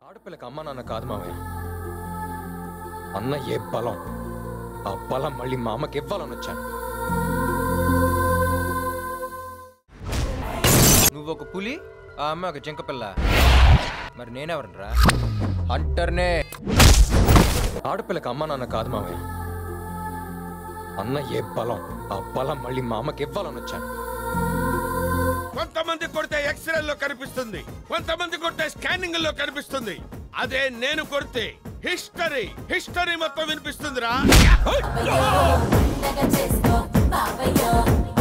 ఆడపిల్లకి అమ్మ నాన్న కాదు మామయ్య అన్న ఏ బలం ఆ బలం మళ్ళీ మా అమ్మకి ఇవ్వాలని వచ్చాను నువ్వు ఒక పులి ఆ అమ్మ ఒక జింక పిల్ల మరి నేనెవరనరా హంటర్నే ఆడపిల్లకి అమ్మ నాన్న కాదు మామయ్య అన్న ఏ బలం ఆ బలం మళ్ళీ మా అమ్మకి ఇవ్వాలని వచ్చాను కొంతమంది కొడితే ఎక్స్రే లో కనిపిస్తుంది కొంతమంది కొడితే స్కానింగ్ లో కనిపిస్తుంది అదే నేను కొడితే హిస్టరీ హిస్టరీ మొత్తం వినిపిస్తుందిరా బాబయ్యో, చేసుకో బాబయ్యో